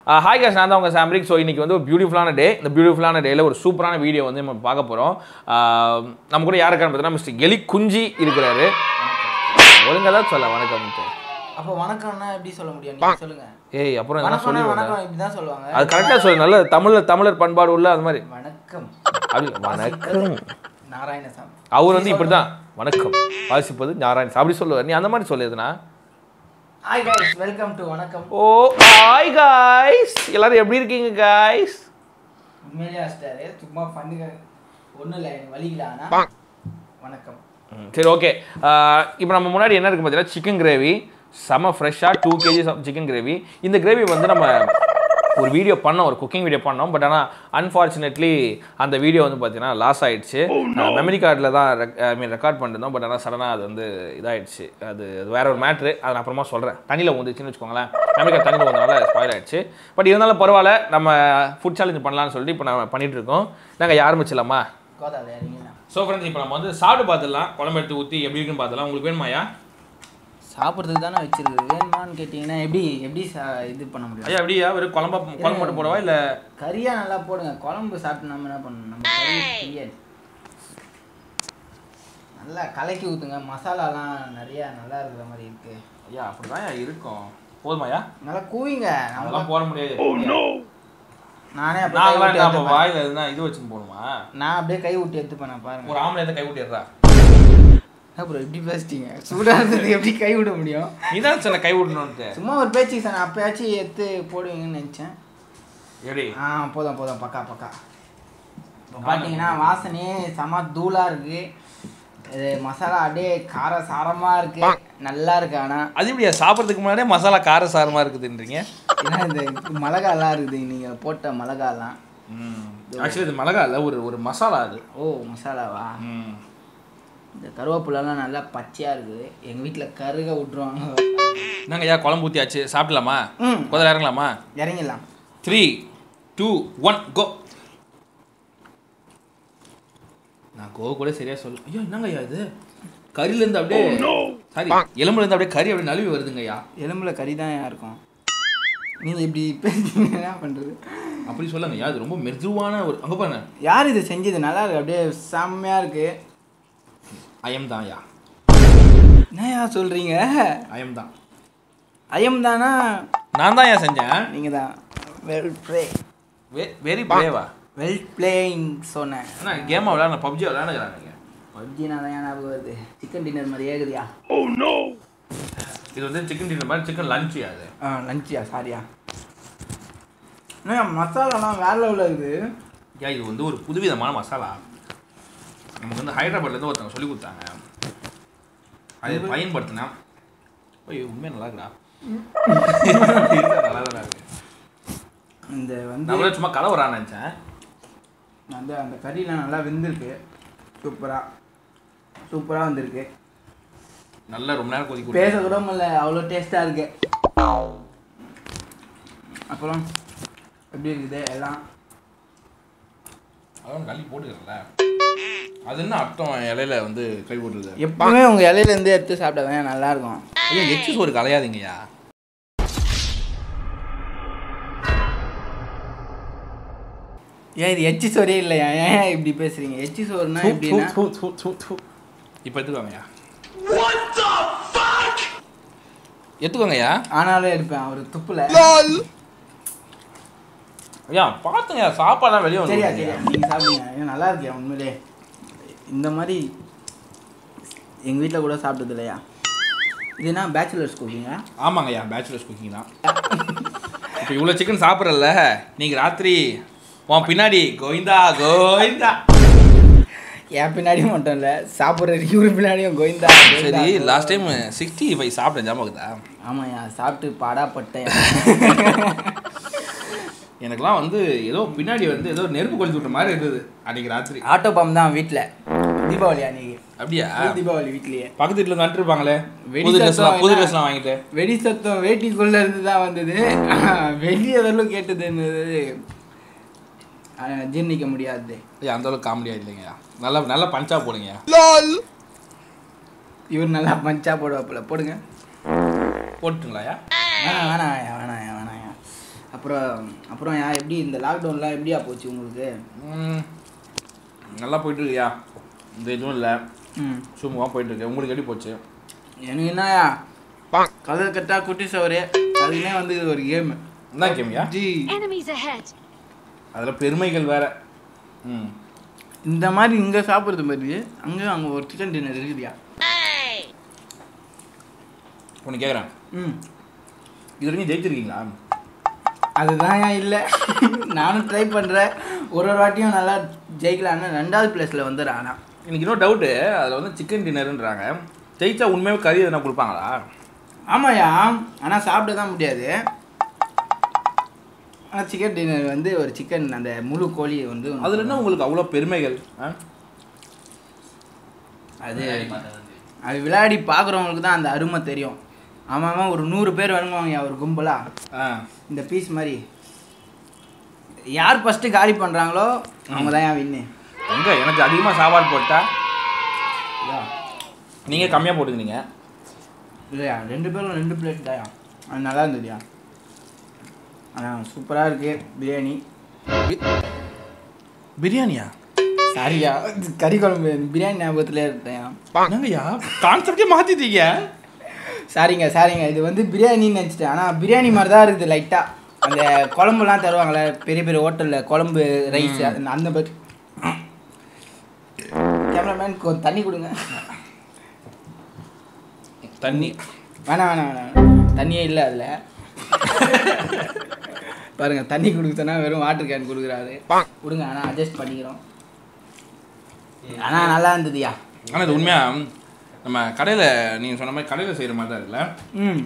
Hi cos நான் தான் உங்கள் சாம்ரிக் ஸோ இன்றைக்கி வந்து ஒரு பியூட்டிஃபுல்லான டே இந்த பியூட்டிஃபுல்லான டேயில் ஒரு சூப்பரான வீடியோ வந்து நம்ம பார்க்க போகிறோம் நம்ம கூட யார் இருக்கான்னு பார்த்தீங்கன்னா மிஸ்டர் எலி குஞ்சி இருக்கிறாரு ஒழுங்கா தான் சொல்ல வணக்கம் அப்போ வணக்கம்னா எப்படி சொல்ல முடியும் நீங்க சொல்லுங்க ஏய் அப்புறம் என்ன வணக்கம்னா சொல்லி வணக்கம் இப்படி தான் சொல்லுவாங்க அது கரெக்டாக சொல்லு நல்ல தமிழர் தமிழர் பண்பாடு உள்ள அது மாதிரி வணக்கம் அப்படி வணக்கம் நாராயணசாமி அவர் வந்து இப்படி தான் வணக்கம் வாசிப்பது ஞாராயண் அப்படி சொல்லுவார் நீ அந்த மாதிரி சொல்லுதுண்ணா ஹாய் கைஸ் வெல்கம் டு வணக்கம் ஓ ஹாய் காய்ஸ் எல்லாரும் எப்படி இருக்கீங்க காய்ஸ் உண்மையிலே அடிச்சிட்டாரு சும்மா பண்ணுங்க ஒன்றும் இல்லை எனக்கு வலிக்கல ஆனா வணக்கம் சரி ஓகே இப்போ நம்ம முன்னாடி என்ன இருக்கு பார்த்தீங்கன்னா சிக்கன் கிரேவி செம ஃப்ரெஷ்ஷாக டூ கேஜிஸ் சிக்கன் கிரேவி இந்த கிரேவி வந்து நம்ம ஒரு வீடியோ பண்ணோம் ஒரு குக்கிங் வீடியோ பண்ணோம் பட் ஆனால் அன்ஃபார்ச்சுனேட்லி அந்த வீடியோ வந்து பார்த்தீங்கன்னா லாஸ் ஆயிடுச்சு மெமரி கார்டில் தான் ஐ மீன் ரெக்கார்ட் பண்ணிருந்தோம் பட் ஆனால் சடனாக அது வந்து இதாயிடுச்சு அது அது வேற ஒரு மேட்ரு அதை நான் அப்புறமா சொல்கிறேன் தண்ணியில் வந்துச்சுன்னு வச்சுக்கோங்களேன் மெமரி கார்டு தண்ணியில் வந்தனால ஸ்பாயில் ஆயிடுச்சு பட் இருந்தாலும் பரவாயில்ல நம்ம ஃபுட் சேலஞ்ச் பண்ணலாம்னு சொல்லிட்டு இப்போ நம்ம பண்ணிட்டு இருக்கோம் நாங்கள் ஆரம்பிச்சிடலாமா கோதாவில் இறங்கினா ஸோ ஃப்ரெண்ட்ஸ் இப்போ நம்ம வந்து சாப்பிட்டு பார்த்துடலாம் குழம்பு எடுத்து ஊற்றி எப்படி இருக்குன்னு பார்த்துலாம் உங்களுக்கு வேணுமாயா சாப்பிட்றதுக்கு தானே வச்சிருக்குது வேணுமான்னு கேட்டிங்கன்னா எப்படி எப்படி சா இது பண்ண முடியும் ஐயா எப்படியா வெறும் குழம்பா குழம்பு மட்டும் போடவா இல்லை கறியா நல்லா போடுங்க குழம்பு சாப்பிட்டு நம்ம என்ன பண்ணணும் நம்ம கறி தெரியாது நல்லா கலக்கி ஊற்றுங்க மசாலாலாம் நிறைய நல்லா இருக்கிற மாதிரி இருக்கு ஐயா அப்படிதான் இருக்கும் போதுமாயா நல்லா கூவிங்க நம்ம அதெல்லாம் போட முடியாது நானே அப்படியே கை நாங்களாம் விட்டு என்ன அப்போ எடுத்துப்பேன். வாயில் எதுனா இது வச்சுன்னு போகணுமா நான் அப்படியே கை விட்டு எடுத்துப்பேன் நான் பாருங்க ஒரு ஆம்பளை எதை கை விட்டுடுறா அப்புறம் எப்படி பேசிட்டீங்க சூடாக இருந்தது எப்படி கை விட முடியும் நீ தான் சொன்ன கை விடணும்ட்டு சும்மா ஒரு பேச்சுக்கு சார் நான் அப்பயாச்சும் எடுத்து போடுவீங்கன்னு நினச்சேன் எப்படி ஆ போதும் போதும் பக்கா பக்கா இப்போ பார்த்தீங்கன்னா வாசனையே செம தூளாக இருக்கு இது மசாலா அப்படியே கார சாரமாக இருக்கு நல்லா இருக்கு ஆனால் அது எப்படியா சாப்பிட்றதுக்கு முன்னாடியே மசாலா கார சாரமாக இருக்குதுன்றீங்க ஏன்னா இந்த மிளகாலாம் இருக்குது நீங்கள் போட்ட மிளகாலாம் ஆக்சுவலி இது மிளகா இல்லை ஒரு ஒரு மசாலா அது ஓ மசாலாவா இந்த கருவேப்பிலலாம் நல்லா பச்சையாக இருக்குது எங்கள் வீட்டில் கருக விட்ருவாங்க என்னங்க ஐயா குழம்பு ஊற்றியாச்சு சாப்பிடலாமா ம் முதல்ல இறங்கலாமா இறங்கிடலாம் த்ரீ டூ ஒன் கோ நான் கோ கூட சரியா சொல்ல ஐயோ என்னங்க ஐயா இது கறியிலேருந்து அப்படியே சாரி எலும்புலேருந்து அப்படியே கறி அப்படியே நழுவி வருதுங்க ஐயா எலும்புல கறி தான் இருக்கும் நீங்கள் இப்படி பேசுறீங்க என்ன பண்ணுறது அப்படி சொல்லுங்க ஐயா அது ரொம்ப மெதுவான ஒரு அங்கே பாருங்க யார் இது செஞ்சது நல்லா இருக்கு அப்படியே செம்மையாக இருக்கு அயம் தான் ஐயா என்னையா சொல்கிறீங்க அயம் தான் ஐயம் தானா நான் தான் ஐயா செஞ்சேன் நீங்கள் தான் வெல் ப்ளே வெ வெரி பிரேவா வெல் பிளேயிங் சொன்னேன் என்ன கேமாக விளையாட பப்ஜி விளையாடுறாங்க பப்ஜி நான் தான் ஞாபகம் வருது சிக்கன் டின்னர் மாதிரி ஏகுதியா இது வந்து சிக்கன் டின்னர் மாதிரி சிக்கன் லஞ்ச் அது ஆ லஞ்சியா சாரியா என்ன மசாலாலாம் வேற லெவலில் இருக்குது ஐயா இது வந்து ஒரு புதுவிதமான மசாலா நமக்கு வந்து ஹைதராபாத்லேருந்து ஒருத்தவங்க சொல்லி கொடுத்தாங்க அதை பயன்படுத்தினா ஐயோ உண்மையாக நல்லா இருக்குடா நல்லா தான் இருக்கு இந்த வந்து நம்மளே சும்மா கலவரான்னு நினச்சேன் வந்து அந்த கறிலாம் நல்லா வெந்திருக்கு சூப்பராக சூப்பராக வந்திருக்கு நல்லா ரொம்ப நேரம் கொதிக்க பேச விட்டு கூட முடியல அவ்வளோ டேஸ்ட்டாக இருக்கு அப்புறம் எப்படி இருக்குது எல்லாம் அதான் கள்ளி போட்டுக்கிறல அது என்ன அர்த்தம் இலையில வந்து கை போட்டுருது எப்பவுமே உங்கள் இலையிலேருந்து எடுத்து சாப்பிட்டா நல்லா இருக்கும் ஐயோ எச்சு சோறு கலையாதீங்கய்யா ஏன் இது எச்சி சோறே இல்லையா ஏன் இப்படி பேசுறீங்க எச்சி சோறுனா எப்படின்னா இப்போ எடுத்துக்கோங்கய்யா எடுத்துக்கோங்கய்யா ஆனாலும் எடுப்பேன் அவர் துப்புல ஐயா பார்த்துங்க சாப்பாடுலாம் வெளியே சரியா வந்து சரியா நீங்கள் சாப்பிடுங்க ஏன் நல்லா இருக்கியா உண்மையிலே இந்த மாதிரி எங்கள் வீட்டில் கூட சாப்பிட்டது இல்லையா இதுனா பேச்சுலர்ஸ் குக்கிங்கா ஆமாங்கய்யா பேச்சுலர்ஸ் குக்கிங் தான் இப்போ இவ்வளோ சிக்கன் சாப்பிட்றல்ல நீங்கள் ராத்திரி உன் பின்னாடி கோவிந்தா கோவிந்தா என் பின்னாடி மட்டும் இல்லை சாப்பிட்ற இவரு பின்னாடியும் கோவிந்தா சரி லாஸ்ட் டைம் சிக்ஸ்டி ஃபைவ் சாப்பிட்டேன் ஞாபகத்தா ஆமாய்யா சாப்பிட்டு பாடாப்பட்டேன் எனக்குலாம் வந்து ஏதோ பின்னாடி வந்து ஏதோ நெருப்பு கொளுத்து விட்ட மாதிரி இருந்தது அன்னைக்கு ராத்திரி ஆட்டோ பம்ப் தான் வீட்டில் தீபாவளி அன்னைக்கு அப்படியா full தீபாவளி வீட்லயே பக்கத்து வீட்டில் வந்துருப்பாங்களே வெடி புது சத்தம் ட்ரெஸ்லாம் புது என்ன? ட்ரெஸ்லாம் வாங்கிட்டு வெடி சத்தம் வேட்டிக்குள்ள இருந்து தான் வந்தது வெளியே வரலும் கேட்டது என்னது அஹ், ஜீர்ணிக்க முடியாது ஐயா அந்த அளவுக்கு காமெடியாக இல்லைங்கய்யா நல்லா நல்லா பஞ்சா போடுங்கய்யா இவர் நல்லா பஞ்சா போடுவாப்புல போடுங்க போட்டுங்களாயா வேணாம் வேணாம் வேணாம் வேணாம் அப்புறம் அப்புறம் யா எப்படி இந்த லாக்டவுன்லாம் எப்படியா போச்சு உங்களுக்கு ம், நல்லா போயிட்டு இருக்கியா இந்த இதுவும் இல்லை ம் சும்மா போயிட்டு இருக்கு உங்களுக்கு எப்படி போச்சு எனக்கு என்னயா கலர் கட்டா குட்டி சவரு அதுக்குன்னே வந்து இது ஒரு கேமு என்ன கேமியா ஜி Enemies ahead! அதில் பெருமைகள் வேற ம் இந்த மாதிரி இங்கே சாப்பிட்றது மாதிரி அங்கே அங்கே ஒரு சிக்கன் டின்னர் இருக்குதியா ஒன்று கேட்குறேன் ம் இது வரைக்கும் ஜெயிச்சிருக்கீங்களா அதுதான் ஏன் இல்லை நானும் ட்ரை பண்ணுறேன் ஒரு ஒரு வாட்டியும் நல்லா ஜெயிக்கலான்னு ரெண்டாவது பிளேஸில் வந்துடுறேன் ஆனால் எனக்கு இன்னொரு டவுட்டு அதில் வந்து சிக்கன் டின்னருன்றாங்க ஜெயிச்சா உண்மையாகவே கறி எதனா கொடுப்பாங்களா ஆமாயா ஆனால் சாப்பிட தான் முடியாது ஆனால் சிக்கன் டின்னர் வந்து ஒரு சிக்கன் அந்த முழு கோழி வந்து அதில் என்ன உங்களுக்கு அவ்வளோ பெருமைகள் ஆ அது அது விளையாடி பார்க்குறவங்களுக்கு தான் அந்த அருமை தெரியும் ஆமாம் ஆமாம் ஒரு நூறு பேர் வேணுங்குவாங்க ஒரு கும்பலாக ஆ இந்த பீஸ் மாதிரி யார் ஃபஸ்ட்டு காலி பண்ணுறாங்களோ அவங்க தான் ஏன் வின்னு எங்கே எனக்கு அதிகமாக சாப்பாடு போட்டா நீங்கள் கம்மியாக போட்டுக்கிறீங்க இல்லையா ரெண்டு பேரும் ரெண்டு பிளேட் தாயா அது நல்லா இருந்ததுயா ஆனால் சூப்பராக இருக்கு பிரியாணி பிரியாணியா சாரியா கறி குழம்பு பிரியாணி ஞாபகத்தில் இருக்கேன் என்னங்கய்யா கான்செப்டே மாற்றிட்டீங்க சாரிங்க சாரிங்க இது வந்து பிரியாணின்னு நினச்சிட்டேன் ஆனால் பிரியாணி மாதிரி தான் இருக்குது லைட்டாக அந்த குழம்புலாம் தருவாங்கள்ல பெரிய பெரிய ஹோட்டலில் குழம்பு ரைஸ் அந்த பட் கேமராமேன் கொஞ்சம் தண்ணி கொடுங்க தண்ணி வேணாம் வேணாம் வேணாம் தண்ணியே இல்லை அதில் பாருங்க தண்ணி கொடுத்தனா வெறும் வாட்டர் கேன் கொடுக்குறாரு கொடுங்க ஆனால் அட்ஜஸ்ட் பண்ணிக்கிறோம் ஆனால் நல்லா இருந்ததுயா ஆனால் இது உண்மையாக நம்ம கடையில் நீங்கள் சொன்ன மாதிரி கடையில் செய்கிற மாதிரி தான் இருக்குல்ல ம்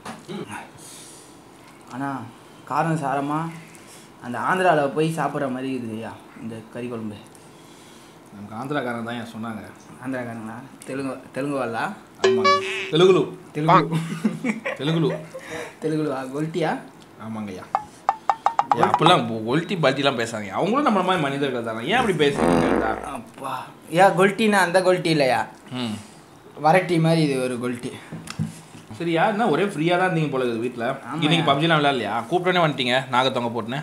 ஆனால் காரம் சாரமாக அந்த ஆந்திராவில் போய் சாப்பிட்ற மாதிரி இருக்குதுயா இந்த கறி குழம்பு நமக்கு ஆந்திராக்காரன் தான் ஏன் சொன்னாங்க ஆந்திராக்காரங்களா தெலுங்கு தெலுங்கு வரலா ஆமாங்க தெலுங்குலு தெலுங்கு தெலுங்குலு தெலுங்குவா கொல்ட்டியா ஆமாங்கய்யா ஏன் அப்பெல்லாம் ஒல்ட்டி பல்ட்டிலாம் பேசாதீங்க அவங்களும் நம்மள மாதிரி மனிதர்கள் தானே ஏன் அப்படி பேசுறீங்க கேட்டா அப்பா ஏன் கொல்ட்டினா அந்த கொல்ட்டி இல்லையா ம் வரட்டி மாதிரி இது ஒரு கொல்ட்டி சரியா என்ன ஒரே ஃப்ரீயாக தான் இருந்தீங்க போல இருக்குது வீட்டில் ஆமாய்யா. இன்னைக்கு பப்ஜிலாம் விளையாடலையா கூப்பிட்டோன்னே வந்துட்டீங்க நாகத்தொங்க போட்டுன்னு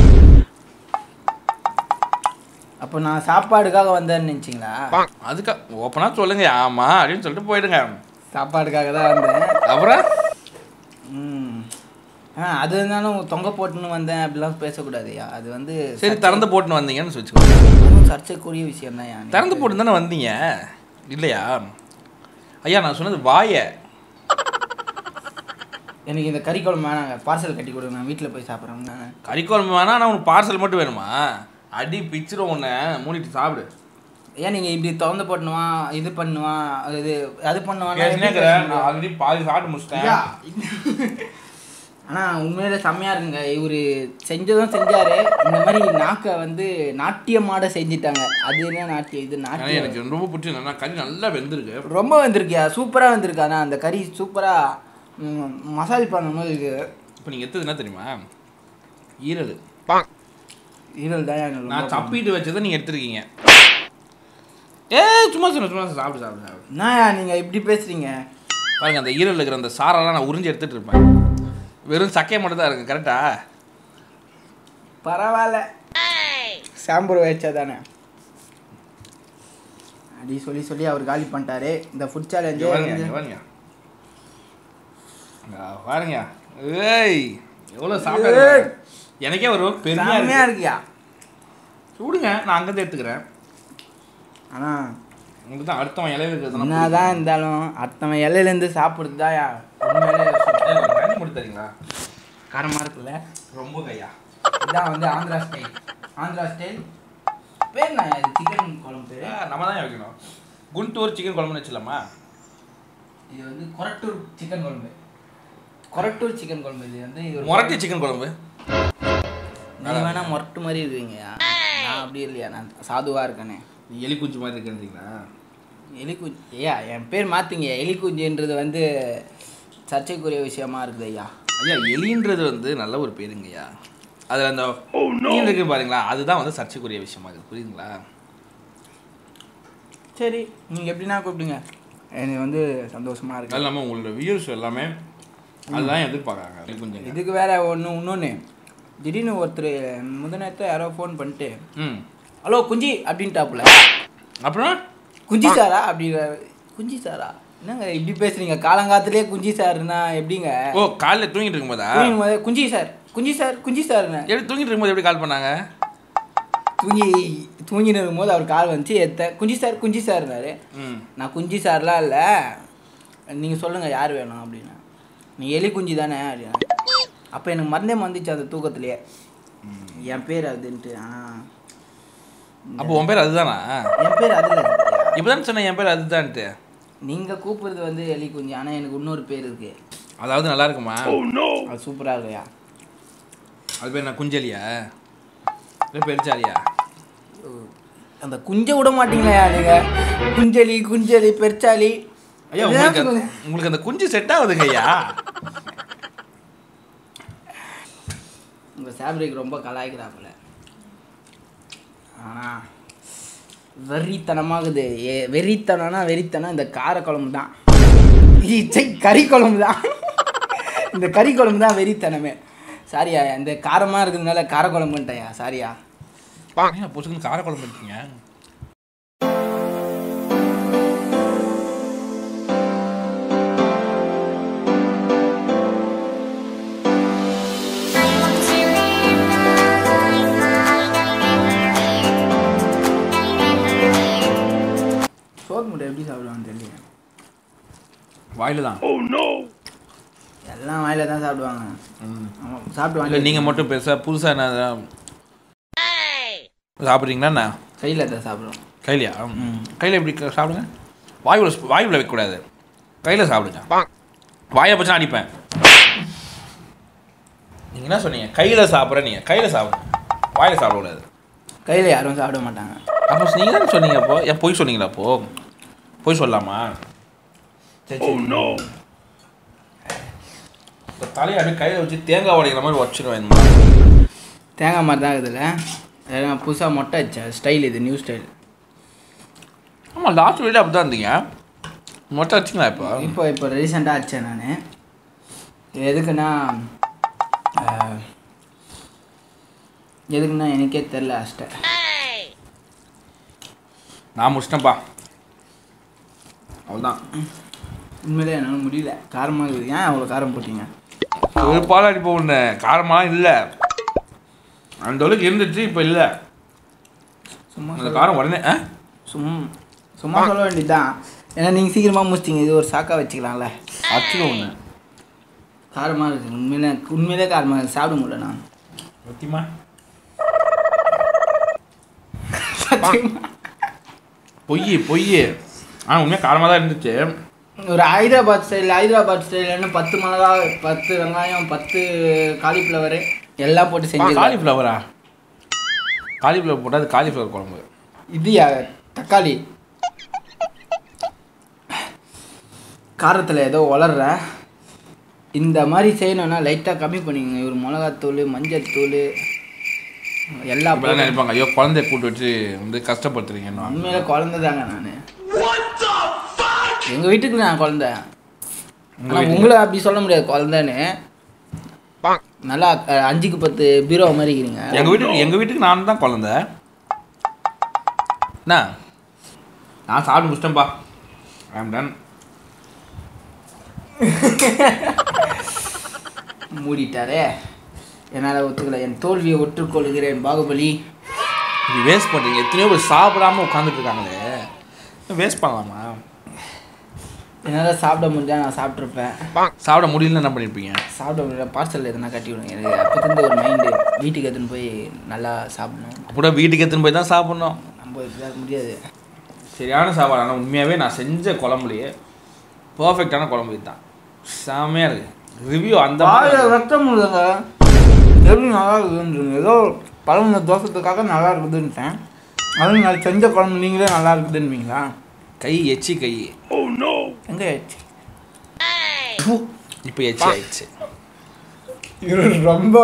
அப்போ நான் சாப்பாடுக்காக வந்தேன்னு நினச்சிங்களா அதுக்கா ஓப்பனாக சொல்லுங்க ஆமா அப்படின்னு சொல்லிட்டு போயிடுங்க சாப்பாடுக்காக தான் வந்தேன் அப்புறம் ம் ஆ அது இருந்தாலும் தொங்க போட்டுன்னு வந்தேன் அப்படிலாம் பேசக்கூடாதுயா அது வந்து சரி திறந்து போட்டுன்னு வந்தீங்கன்னு வச்சுக்கோங்க அதுவும் சர்ச்சைக்குரிய விஷயம் தான் திறந்து போட்டு தானே வந்தீங்க இல்லையா ஐயா நான் சொன்னது வாயை எனக்கு இந்த கறி குழம்பு வேணாங்க பார்சல் கட்டி கொடுங்க நான் வீட்டில் போய் சாப்பிட்றேன் நான் கறி குழம்பு வேணா நான் உனக்கு பார்சல் மட்டும் வேணுமா அடி பிச்சிரும் உன்னை மூடிட்டு சாப்பிடு ஏன் நீங்கள் இப்படி திறந்து போட்டணுமா இது பண்ணுவான் இது அது பண்ணுவான் பேசினேங்கிறேன் நான் ஆல்ரெடி பாதி சாப்பிட்டு முடிச்சிட்டேன் ஆனால் உண்மையிலே செம்மையாக இருக்குங்க இவர் செஞ்சதும் செஞ்சாரு இந்த மாதிரி நாக்கை வந்து நாட்டியமாட செஞ்சிட்டாங்க அது என்ன நாட்டியம் இது ஆனா நாட்டியம் எனக்கு ரொம்ப பிடிச்சது கறி நல்லா வெந்திருக்கு ரொம்ப வந்திருக்கியா சூப்பராக வந்திருக்கு ஆனால் அந்த கறி சூப்பராக மசாஜ் பண்ணும்போது இருக்கு இப்போ நீங்கள் எத்தது என்ன தெரியுமா ஈரல் ஈரல் தான் எனக்கு ரொம்ப நான் சப்பிட்டு வச்சதை நீங்கள் எடுத்துருக்கீங்க ஏ சும்மா சொன்ன சும்மா சொன்ன. சாப்பிடு சாப்பிடு சாப்பிடு என்னயா நீங்கள் இப்படி பேசுகிறீங்க பாருங்க அந்த ஈரல் இருக்கிற அந்த சாரெல்லாம் நான் உறிஞ்சி எடுத்துட்டு இருப்பேன் வெறும் சக்கையை மட்டும் தான் இருக்கு கரெக்டா பரவாயில்ல சாம்பர் வச்சா தானே அப்படி சொல்லி சொல்லி அவர் காலி பண்ணிட்டாரு இந்த ஃபுட் சேலஞ்சு பாருங்க இங்க பாருங்க இங்க பாருங்க ஏய் எவ்வளோ சாப்பிட்டு எனக்கே ஒரு பெருமையா செம்மையாக இருக்கு இருக்கியா விடுங்க நான் அங்கேருந்து எடுத்துக்கிறேன் ஆனால் உங்களுக்கு தான் அடுத்தவன் இலையில இருக்கிறது என்னதான் இருந்தாலும் அடுத்தவன் இலையிலேருந்து சாப்பிடுறது தான் உண்மையிலே தண்ணி மட்டும் தரீங்களா காரமாக இருக்குல்ல ரொம்ப கையா இதான் வந்து ஆந்திரா ஸ்டைல் ஆந்திரா ஸ்டைல் பேர் நான் இது சிக்கன் குழம்பு பேர் ஆ, நம்ம தான் வைக்கணும் குண்டூர் சிக்கன் குழம்புன்னு வச்சிடலாமா இது வந்து கொரட்டூர் சிக்கன் குழம்பு கொரட்டூர் சிக்கன் குழம்பு இது வந்து இது ஒரு முரட்டி சிக்கன் குழம்பு நீ வேணா மொரட்டு மாதிரி இருக்கீங்கயா நான் அப்படி இல்லையா நான் சாதுவா இருக்கேனே நீ எலி குஞ்சு மாதிரி இருக்கிறீங்களா எலிக்குஞ்சு ஐயா என் பேர் மாற்றுங்க எலிக்குஞ்சுன்றது வந்து சர்ச்சைக்குரிய விஷயமா இருக்குது ஐயா ஐயா எலின்றது வந்து நல்ல ஒரு பேருங்கய்யா அதில் அந்த மீன் இருக்கு பாருங்களா அதுதான் வந்து சர்ச்சைக்குரிய விஷயமா இருக்குது புரியுதுங்களா சரி நீங்கள் எப்படின்னா கூப்பிடுங்க எனக்கு வந்து சந்தோஷமா அது இருக்கு இல்லாமல் உங்களோட வியூஸ் எல்லாமே அதுதான் எதிர்பார்க்குறாங்க எலி குஞ்சுங்க இதுக்கு வேற ஒன்று இன்னொன்று திடீர்னு ஒருத்தர் முதநேரத்தை யாரோ ஃபோன் பண்ணிட்டு ம் ஹலோ குஞ்சி அப்படின்ட்டாப்புல அப்புறம் குஞ்சி சாரா அப்படி குஞ்சி சாரா என்னங்க இப்படி பேசுறீங்க காலங்காலத்திலே குஞ்சி சார்னா எப்படிங்க ஓ காலைல தூங்கிட்டு இருக்கும்போதா தூங்கும் போதே, குஞ்சி சார் குஞ்சி சார் குஞ்சி சார்னு எப்படி தூங்கிட்டு இருக்கும்போது எப்படி கால் பண்ணாங்க தூங்கி தூங்கின்னு இருக்கும்போது அவர் கால் வந்துச்சு எத்த குஞ்சி சார் குஞ்சி சார்னாரு ம் நான் குஞ்சி சார்லாம் இல்லை நீங்கள் சொல்லுங்கள் யார் வேணும் அப்படின்னு நீ எலி குஞ்சு தானே அப்படின்னா அப்போ எனக்கு மறந்தே வந்துச்சு அந்த தூக்கத்துலேயே என் பேர் அதுன்ட்டு ஆ அப்போ உன் பேர் அதுதானா என் பேர் அதில் இப்போதான் சொன்னேன் என் பேர் அதுதான்ட்டு நீங்கள் கூப்பிடுறது வந்து எலி குஞ்சு ஆனால் எனக்கு இன்னொரு பேர் இருக்கு அதாவது நல்லா இருக்குமா அது சூப்பராக இல்லையா அது பேர் என்ன குஞ்சலியா இல்லை பெருச்சாலியா அந்த குஞ்சை விட மாட்டீங்களா நீங்கள் குஞ்சலி குஞ்சலி பெருச்சாலி ஐயா உங்களுக்கு அந்த- உங்களுக்கு அந்த குஞ்சு செட் ஆகுதுங்க ஐயா உங்கள் ஃபேப்ரிக் ரொம்ப கலாய்க்கிறாப்புல ஆனால் வெறித்தனமாகுது ஏ வெறித்தனம்னா வெறித்தனம் இந்த காரக்குழம்பு தான் ஈச்சை கறி குழம்பு தான் இந்த கறி குழம்பு தான் வெறித்தனமே சாரியா இந்த காரமாக இருக்கிறதுனால காரக்குழம்புன்ட்டயா சாரியா ஏன் பொசுக்குன்னு கார குழம்பு இருக்கீங்க சோறு முட்டை எப்படி சாப்பிடுவான்னு தெரியல வாயில தான் எல்லாம் வாயில தான் சாப்பிடுவாங்க ஆமாம் சாப்பிட்டு இல்லை வாங்கி நீங்கள் மட்டும் பெருசாக புதுசாக என்ன சாப்பிட்றீங்களா என்ன கையில் தான் சாப்பிடுவோம் கையிலையா கையில் எப்படி க- சாப்பிடுங்க வாயுவில் ஸ்பூ- வாயுவில் வைக்கக்கூடாது கையில் சாப்பிடுங்க வாயை பச்சா அடிப்பேன் நீங்கள் என்ன சொன்னீங்க கையில் சாப்பிட்ற நீங்கள் கையில் சாப்பிடுங்க வாயில் சாப்பிடக்கூடாது கையில் யாரும் சாப்பிட மாட்டாங்க அப்போ நீங்கள் தானே சொன்னீங்க அப்போ ஏன் பொய் சொன்னீங்களா அப்போ பொய் சொல்லலாமா சரி சரி இந்த தலையை அப்படியே கையில் வச்சு தேங்காய் உடைக்கிற மாதிரி வச்சிருவேன் தேங்காய் மாதிரி தான் இருக்குதுல்ல எல்லாம் புதுசாக மொட்டை வச்ச ஸ்டைல் இது நியூ ஸ்டைல் ஆமாம் லாஸ்ட் வீடியோ அப்படி தான் இருந்தீங்க மொட்டை வச்சிங்களா இப்போ இப்போ இப்போ ரீசெண்டாக அடித்தேன் நான் எதுக்குன்னா ஆஹ், எதுக்குன்னா எனக்கே தெரில அஷ்ட நான் முடிச்சிட்டேன்ப்பா அவ்வளோதான் உண்மையிலே என்னால் முடியல காரமாக இருக்குது ஏன் அவ்வளோ காரம் போட்டீங்க ஒரு பால் அடி போகணும் காரமெல்லாம் இல்லை அந்த அளவுக்கு இருந்துச்சு இப்போ இல்லை சும்மா அந்த காரம் உடனே ஆ சும் சும்மா சொல்ல வேண்டியதுதான் ஏன்னா நீங்கள் சீக்கிரமாக முடிச்சிட்டீங்க இது ஒரு சாக்கா வச்சுக்கலாம்ல அச்சுக்க ஒன்று காரமாக இருக்குது உண்மையிலே உண்மையிலே காரமாக இருக்குது சாப்பிட முடியல நான் சத்தியமா பொய் பொய் ஆனால் உண்மையாக காரமாக தான் இருந்துச்சு ஒரு ஹைதராபாத் ஸ்டைல் ஹைதராபாத் ஸ்டைல்னு பத்து மிளகா பத்து வெங்காயம் பத்து காலிஃப்ளவர் எல்லாம் போட்டு செஞ்சு காலிஃப்ளவரா காலிஃப்ளவர் போட்டால் அது காலிஃப்ளவர் குழம்பு இதுயா தக்காளி காரத்தில் ஏதோ வளர்ற இந்த மாதிரி செய்யணும்னா லைட்டாக கம்மி பண்ணிக்கோங்க இவர் மிளகாத்தூள் மஞ்சத்தூள் எல்லா இப்போதான் நினைப்பாங்க ஐயோ குழந்தைய கூட்டு வச்சு வந்து கஷ்டப்படுத்துறீங்கன்னு உண்மையில குழந்தை தாங்க நான் எங்கள் வீட்டுக்கு நான் குழந்தை உங்க ஆனால் உங்களை அப்படி சொல்ல முடியாது குழந்தைன்னு நல்லா அஹ், அஞ்சுக்கு பத்து பீரோ மாதிரி இருக்கிறீங்க எங்கள் வீட்டுக்கு எங்கள் வீட்டுக்கு நான் தான் குழந்த என்ன நான் சாப்பிட்டு முடிச்சிட்டேன்ப்பா ஐம் டன் மூடிட்டாரே என்னால் ஒத்துக்கல என் தோல்வியை ஒற்றுக்கொள்கிறேன் பாகுபலி இது வேஸ்ட் பண்ணுறீங்க எத்தனையோ பேர் சாப்பிடாம உட்காந்துட்டு இருக்காங்களே வேஸ்ட் பண்ணலாமா என்னால் சாப்பிட முடிஞ்சா நான் சாப்பிட்ருப்பேன் சாப்பிட முடியலன்னு என்ன பண்ணியிருப்பீங்க சாப்பிட முடியல பார்சல் எதுனா கட்டி விடுங்க எனக்கு அப்போருந்து ஒரு மைண்டு வீட்டுக்கு எடுத்துன்னு போய் நல்லா சாப்பிடணும் கூட வீட்டுக்கு எடுத்துன்னு போய் தான் சாப்பிட்ணும் நம்ம இப்படி முடியாது சரியான சாப்பாடு ஆனால் உண்மையாகவே நான் செஞ்ச குழம்புலையே பர்ஃபெக்டான குழம்பு இதுதான் செம்மையாக இருக்குது ரிவ்யூ அந்த மாதிரி வாயில் ரத்தம் முடியுங்க எப்படி நல்லா இருக்குதுன்னு ஏதோ பழமுன தோசத்துக்காக நல்லா இருக்குதுன்ட்டேன் அதுவும் நான் செஞ்ச குழம்பு நீங்களே நல்லா இருக்குதுன்னுவீங்களா கை எச்சி கை எங்கே ஆயிடுச்சு இப்போ எச்சி ஆயிடுச்சு இது ரொம்ப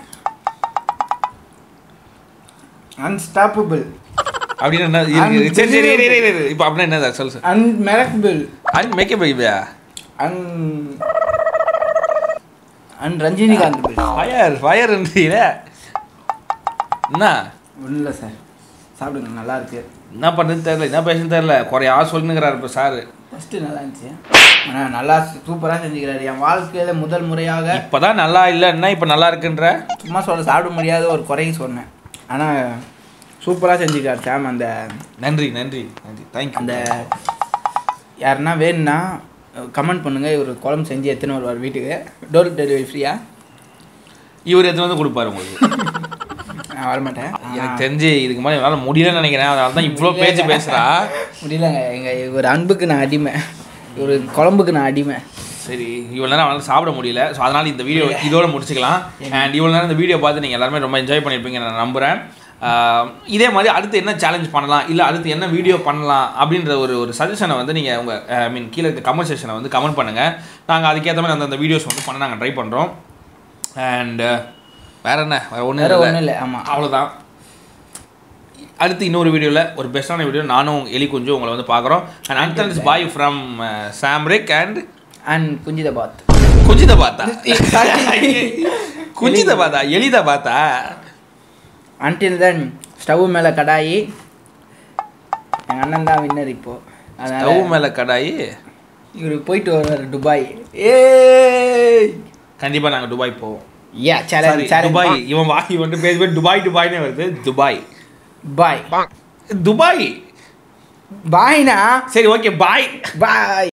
அன்ஸ்டாப்பபிள் அப்படின்னு என்ன இருக்கு சரி சரி இரு, இரு, இரு. இப்போ அப்படின்னா என்ன சொல்லு சார் அன்மெரக்கபிள் அன் மேக்கப் வைப்பியா அன் அண்ட் ரஜினிகாந்த் பேர் ஃபயர் ஃபயர்ன்றீல என்ன ஒன்றும் இல்லை சார் சாப்பிடுங்க நல்லா இருக்கு என்ன பண்ணுறது தெரியல என்ன பேசுன்னு தெரியல குறையா சொல்லுங்கிறாரு இப்போ சார் ஃபஸ்ட்டு நல்லா இருந்துச்சு ஆனால் நல்லா சூப்பராக செஞ்சுக்கிறாரு என் வாழ்க்கையில் முதல் முறையாக இப்போதான் நல்லா இல்லைன்னா இப்போ நல்லா இருக்குன்ற சும்மா சொல்ல சாப்பிட முடியாத ஒரு குறையை சொன்னேன் ஆனால் சூப்பராக செஞ்சுக்கிறார் சாம் அந்த நன்றி நன்றி நன்றி தேங்க்யூ அந்த யாருன்னா வேணும்னா கமெண்ட் பண்ணுங்க இவர் குழம்பு செஞ்சு எத்தனை வருவார் வீட்டுக்கு டோர் டெலிவரி ஃப்ரீயா இவர் எடுத்துன்னு வந்து கொடுப்பாரு உங்களுக்கு நான் வரமாட்டேன் எனக்கு தெரிஞ்சு இதுக்கு மாதிரி என்னால் முடியலன்னு நினைக்கிறேன் அதனால தான் இவ்வளோ பேச்சு பேசுகிறா முடியலங்க எங்கள் இவர் அன்புக்கு நான் அடிமை இவர் குழம்புக்கு நான் அடிமை சரி இவ்வளோ நேரம் அவனால் சாப்பிட முடியல ஸோ அதனால் இந்த வீடியோ இதோட முடிச்சுக்கலாம் அண்ட் இவ்வளோ நேரம் இந்த வீடியோ பார்த்து நீங்கள் எல்லாருமே ரொம்ப என்ஜாய் பண்ணியிருப்பீங்க நான் நம்புகிறேன் ஆஹ் இதே மாதிரி அடுத்து என்ன சேலஞ்ச் பண்ணலாம் இல்லை அடுத்து என்ன வீடியோ பண்ணலாம் அப்படின்ற ஒரு ஒரு சஜஷனை வந்து நீங்கள் உங்கள் ஐ மீன் கீழே இருக்க கமெண்ட் செக்ஷனை வந்து கமெண்ட் பண்ணுங்கள் நாங்கள் அதுக்கேற்ற மாதிரி அந்த அந்த வீடியோஸ் வந்து பண்ண நாங்கள் ட்ரை பண்ணுறோம் அண்ட் வேற என்ன வேற வேற ஒன்றும் ஒன்றும் இல்லை ஆமாம் அவ்வளோதான் அடுத்து இன்னொரு வீடியோவில் ஒரு பெஸ்ட்டான வீடியோ நானும் எலி குஞ்சு உங்களை வந்து பார்க்குறோம் அண்ட் அன்டன்ஸ் பாய் ஃப்ரம் சாம்ரிக் அண்ட் அண்ட் குஞ்சித பாத் குஞ்சித பார்த்தா குஞ்சித பார்த்தா எலித பார்த்தா அன்டில் தென் ஸ்டவ் மேலே கடாயி எங்கள் அண்ணன் தான் வின்னர் இப்போ அதனால் ஸ்டவ் மேலே கடாயி இவர் போயிட்டு வருவார் துபாய் ஏய் கண்டிப்பாக நாங்கள் துபாய் போவோம் yeah Sorry, challenge challenge Dubai இவன் வாங்கி வந்து பேர் பேர் துபாய் துபாய்னே வருது துபாய் பாய் துபாய் பாய்னா சரி ஓகே பாய் பாய்